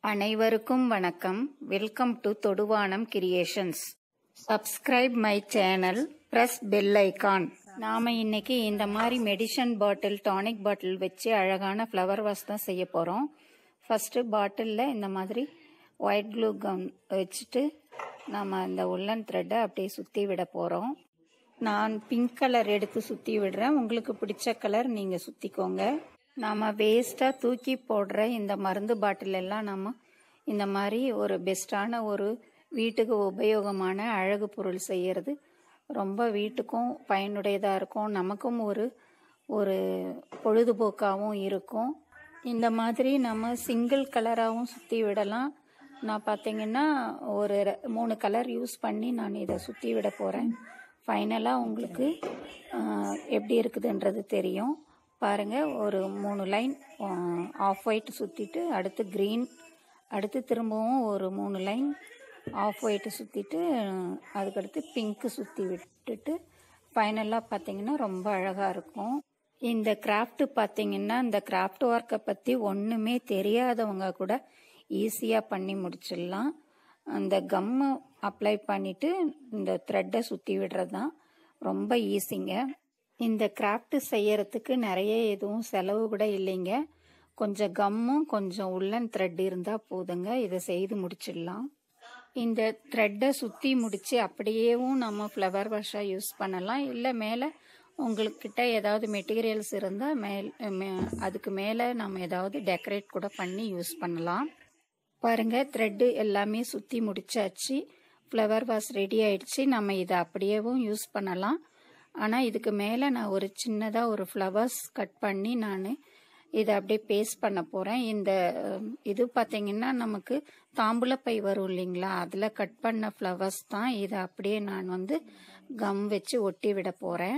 அனைவருக்கும் வணக்கம் welcome to Thoduvanam creations subscribe my channel press bell icon நாம இன்னைக்கு இந்த மாதிரி மெடிசன் பாட்டில் டானிக் பாட்டில் வச்சு அழகான ஃப்ளவர் வாஷ் தான் செய்ய போகிறோம் ஃபஸ்ட்டு பாட்டிலில் இந்த மாதிரி ஒயிட் க்ளூ கம் வச்சுட்டு நம்ம இந்த உள்ளன் த்ரெட்டை அப்படியே சுற்றி விட போகிறோம் நான் பிங்க் கலர் எடுத்து சுற்றி விடுறேன் உங்களுக்கு பிடிச்ச கலர் நீங்கள் சுற்றிக்கோங்க நாம் வேஸ்ட்டாக தூக்கி போடுற இந்த மருந்து பாட்டில் எல்லாம் நம்ம இந்த மாதிரி ஒரு பெஸ்ட்டான ஒரு வீட்டுக்கு உபயோகமான அழகு பொருள் செய்யறது ரொம்ப வீட்டுக்கும் பயனுடையதாக இருக்கும் நமக்கும் ஒரு ஒரு பொழுதுபோக்காகவும் இருக்கும் இந்த மாதிரி நம்ம சிங்கிள் கலராகவும் சுற்றி விடலாம் நான் பார்த்தீங்கன்னா ஒரு ரெ- மூணு கலர் யூஸ் பண்ணி நான் இதை சுற்றி விட போகிறேன் ஃபைனலாக உங்களுக்கு ஆஹ், எப்படி இருக்குதுன்றது தெரியும் பாருங்கள் ஒரு மூணு லைன் ஆஃப் ஒயிட் சுற்றிட்டு அடுத்து க்ரீன் அடுத்து திரும்பவும் ஒரு மூணு லைன் ஆஃப் ஒயிட்டு சுற்றிட்டு அதுக்கடுத்து பிங்க்கு சுற்றி விட்டுட்டு ஃபைனலாக பார்த்தீங்கன்னா ரொம்ப அழகாக இருக்கும் இந்த கிராஃப்ட் பார்த்தீங்கன்னா இந்த கிராஃப்ட் ஒர்க்கை பற்றி ஒன்றுமே தெரியாதவங்க கூட ஈஸியாக பண்ணி முடிச்சிடலாம் அந்த கம்மு அப்ளை பண்ணிட்டு இந்த த்ரெட்டை சுற்றி விடுறது தான் ரொம்ப ஈஸிங்க இந்த கிராஃப்ட் செய்யறதுக்கு நிறைய எதுவும் செலவு கூட இல்லைங்க கொஞ்சம் கம்மும் கொஞ்சம் உள்ளன் த்ரெட் இருந்தால் போதுங்க இதை செய்து முடிச்சிடலாம் இந்த த்ரெட்டை சுற்றி முடித்து அப்படியேவும் நம்ம ஃப்ளவர் வாஷாக யூஸ் பண்ணலாம் இல்லை மேலே உங்கள்கிட்ட ஏதாவது மெட்டீரியல்ஸ் இருந்தால் மேல் மே- அதுக்கு மேலே நம்ம ஏதாவது டெக்கரேட் கூட பண்ணி யூஸ் பண்ணலாம் பாருங்க த்ரெட்டு எல்லாமே சுற்றி முடிச்சாச்சு ஃப்ளவர் வாஸ் ரெடி ஆயிடுச்சு நம்ம இதை அப்படியேவும் யூஸ் பண்ணலாம் ஆனால் இதுக்கு மேலே நான் ஒரு சின்னதாக ஒரு ஃப்ளவர்ஸ் கட் பண்ணி நான் இதை அப்படியே பேஸ்ட் பண்ண போகிறேன் இந்த அஹ், இது பார்த்தீங்கன்னா நமக்கு தாம்பூலப்பை வரும் இல்லைங்களா அதில் கட் பண்ண ஃப்ளவர்ஸ் தான் இதை அப்படியே நான் வந்து கம் வச்சு ஒட்டி விட போகிறேன்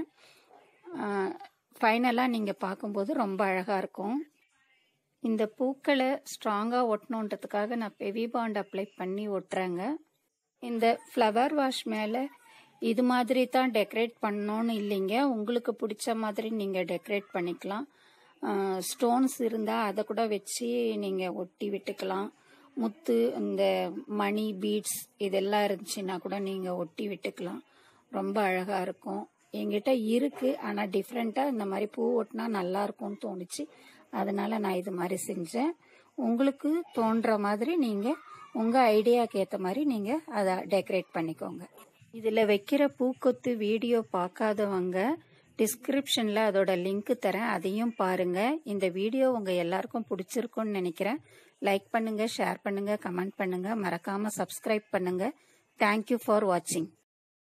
ஃபைனலாக நீங்கள் பார்க்கும்போது ரொம்ப அழகாக இருக்கும் இந்த பூக்களை ஸ்ட்ராங்காக ஒட்டணுன்றதுக்காக நான் பெவி பாண்ட் அப்ளை பண்ணி ஒட்டுறேங்க இந்த ஃப்ளவர் வாஷ் மேலே இது மாதிரி தான் டெக்கரேட் பண்ணணும்னு இல்லைங்க உங்களுக்கு பிடிச்ச மாதிரி நீங்கள் டெக்கரேட் பண்ணிக்கலாம் ஸ்டோன்ஸ் இருந்தால் அதை கூட வச்சு நீங்கள் ஒட்டி விட்டுக்கலாம் முத்து இந்த மணி பீட்ஸ் இதெல்லாம் இருந்துச்சுன்னா கூட நீங்கள் ஒட்டி விட்டுக்கலாம் ரொம்ப அழகாக இருக்கும் என்கிட்ட இருக்கு ஆனால் டிஃப்ரெண்ட்டாக இந்த மாதிரி பூ ஒட்டினா நல்லா இருக்கும்னு தோணுச்சு அதனால நான் இது மாதிரி செஞ்சேன் உங்களுக்கு தோன்ற மாதிரி நீங்கள் உங்கள் ஐடியாவுக்கு ஏற்ற மாதிரி நீங்கள் அதை டெக்கரேட் பண்ணிக்கோங்க இதில் வைக்கிற பூக்கொத்து வீடியோ பார்க்காதவங்க டிஸ்கிரிப்ஷனில் அதோட லிங்க் தரேன் அதையும் பாருங்க இந்த வீடியோ உங்கள் எல்லாருக்கும் பிடிச்சிருக்கும்னு நினைக்கிறேன் லைக் பண்ணுங்க ஷேர் பண்ணுங்க கமெண்ட் பண்ணுங்க மறக்காம சப்ஸ்கிரைப் பண்ணுங்க தேங்க்யூ ஃபார் வாட்சிங்